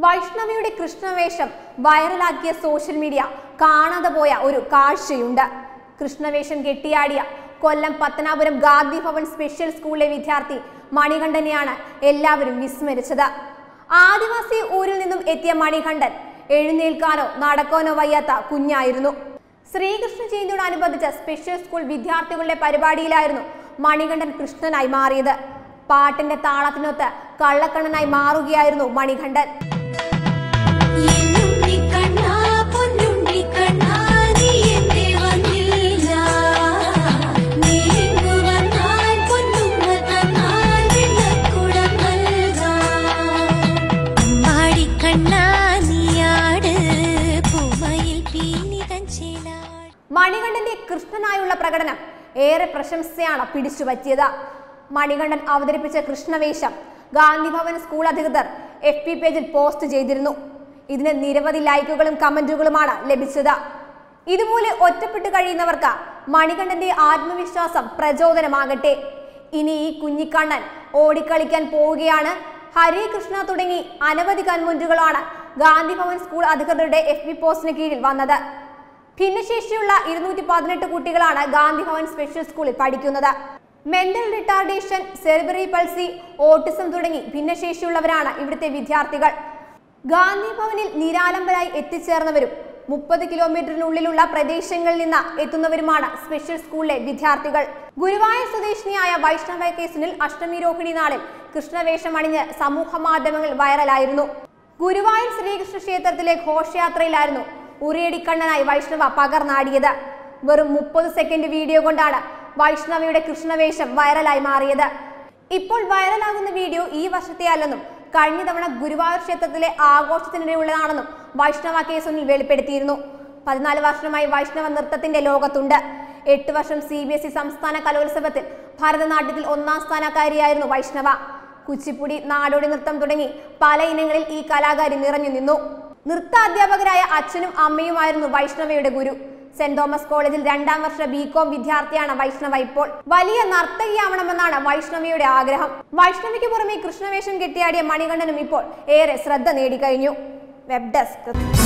വൈഷ്ണവിയുടെ കൃഷ്ണവേഷം വൈറലാക്കിയ social media കാണാതെ പോയ ഒരു കാഴ്ചയുണ്ട് കൃഷ്ണവേഷം കെട്ടിയാടിയ കൊല്ലം പത്തനാപുരം ഗാന്ധി ഭവൻ സ്പെഷ്യൽ സ്കൂളിലെ വിദ്യാർത്ഥി മണികണ്ഠനെയാണ് എല്ലാവരും വിസ്മരിച്ചത് ആദിവാസി ഊരിൽ നിന്നും എത്തിയ മണികണ്ഠൻ എഴുന്നേൽക്കാനോ നടക്കാനോ വയ്യാത്ത കുഞ്ഞായിരുന്നു ശ്രീകൃഷ്ണ ജയന്തിയോടനുബന്ധിച്ച സ്പെഷ്യൽ സ്കൂൾ വിദ്യാർത്ഥികളുടെ പരിപാടിയിലായിരുന്നു മണികണ്ഠൻ കൃഷ്ണനായി മാറിയത് പാട്ടിന്റെ താളത്തിനൊത്ത് കള്ളക്കണ്ണനായി മാറുകയായിരുന്നു മണികണ്ഠൻ എന്നുണ്ണി കണ്ണാ പൊന്നുണ്ണി കണ്ണാ നീ എന്റെ വന്നില്ല നീങ്ങു വന്നാൽ പൊന്നുമ്മ തന്നാൽ വെള്ളക്കുടം നൽകാം അമ്മാടി കണ്ണാ നീയാട് പൂമയിൽ പീനിതൻ ചേലാട് മണികണ്ഠന്റെ കൃഷ്ണനായുള്ള പ്രകടനം ഏറെ പ്രശംസയാണ് പിടിച്ചുപറ്റിയത് മണികണ്ഠൻ അവതരിപ്പിച്ച കൃഷ്ണവേഷം ഗാന്ധിഭവൻ സ്കൂൾ അധികൃതർ എഫ് പി പേജിൽ പോസ്റ്റ് ചെയ്തിരുന്നു ഇതിന് നിരവധി ലൈക്കുകളും കമന്റുകളുമാണ് ലഭിച്ചത് ഇതുപോലെ ഒറ്റപ്പെട്ട് കഴിയുന്നവർക്ക് മണികണ്ഠന്റെ ആത്മവിശ്വാസം പ്രചോദനമാകട്ടെ ഇനി ഈ കുഞ്ഞിക്കണ്ണൻ ഓടിക്കളിക്കാൻ പോവുകയാണ് ഹരേ കൃഷ്ണ തുടങ്ങി അനവധി കൺമുൻറ്റുകളാണ് ഗാന്ധിഭവൻ സ്കൂൾ അധികൃതരുടെ എഫ് ബി പോസ്റ്റിന് കീഴിൽ വന്നത് ഭിന്നശേഷിയുള്ള ഇരുന്നൂറ്റി പതിനെട്ട് കുട്ടികളാണ് ഗാന്ധിഭവൻ സ്പെഷ്യൽ സ്കൂളിൽ പഠിക്കുന്നത് mental retardation cerebral palsy autism തുടങ്ങി ഭിന്നശേഷിയുള്ളവരാണ് ഇവിടുത്തെ വിദ്യാർത്ഥികൾ ഗാന്ധി ഭവനിൽ നിരാലംബരായി എത്തിച്ചേർന്നവരും മുപ്പത് കിലോമീറ്ററിനുള്ളിലുള്ള പ്രദേശങ്ങളിൽ നിന്ന് എത്തുന്നവരുമാണ് സ്പെഷ്യൽ സ്കൂളിലെ വിദ്യാർത്ഥികൾ ഗുരുവായൂർ സ്വദേശിനിയായ വൈഷ്ണവ കേസിനിൽ അഷ്ടമി രോഹിണി നാളിൽ കൃഷ്ണവേഷം അണിഞ്ഞ് സമൂഹ മാധ്യമങ്ങളിൽ വൈറലായിരുന്നു ഗുരുവായൂർ ശ്രീകൃഷ്ണ ക്ഷേത്രത്തിലെ ഘോഷയാത്രയിലായിരുന്നു ഉറിയടിക്കണ്ണനായി വൈഷ്ണവ പകർന്നാടിയത് വെറും മുപ്പത് സെക്കൻഡ് വീഡിയോ കൊണ്ടാണ് വൈഷ്ണവയുടെ കൃഷ്ണവേഷം വൈറലായി മാറിയത് ഇപ്പോൾ വൈറലാകുന്ന വീഡിയോ ഈ വർഷത്തെ അല്ലെന്നും കഴിഞ്ഞ തവണ ഗുരുവായൂർ ക്ഷേത്രത്തിലെ ആഘോഷത്തിനിടെയുള്ളതാണെന്നും വൈഷ്ണവ കേസുനിൽ വെളിപ്പെടുത്തിയിരുന്നു പതിനാല് വർഷമായി വൈഷ്ണവ നൃത്തത്തിന്റെ ലോകത്തുണ്ട് എട്ട് വർഷം സി ബി എസ് ഇ സംസ്ഥാന കലോത്സവത്തിൽ ഭരതനാട്യത്തിൽ ഒന്നാം സ്ഥാനക്കാരിയായിരുന്നു വൈഷ്ണവ കുച്ചിപ്പുടി നാടോടി നൃത്തം തുടങ്ങി പല ഇനങ്ങളിൽ ഈ കലാകാരി നിറഞ്ഞു നിന്നു നൃത്ത അധ്യാപകരായ അച്ഛനും അമ്മയുമായിരുന്നു വൈഷ്ണവയുടെ ഗുരു സെന്റ് തോമസ് കോളേജിൽ രണ്ടാം വർഷ ബി കോം വിദ്യാർത്ഥിയാണ് വൈഷ്ണവ ഇപ്പോൾ വലിയ നർത്തകിയാവണമെന്നാണ് വൈഷ്ണവിയുടെ ആഗ്രഹം വൈഷ്ണവിക്ക് പുറമെ കൃഷ്ണവേഷം കെട്ടിയാടിയ മണികണ്ഠനും ഇപ്പോൾ ഏറെ ശ്രദ്ധ നേടിക്കഴിഞ്ഞു വെബ് ഡെസ്ക്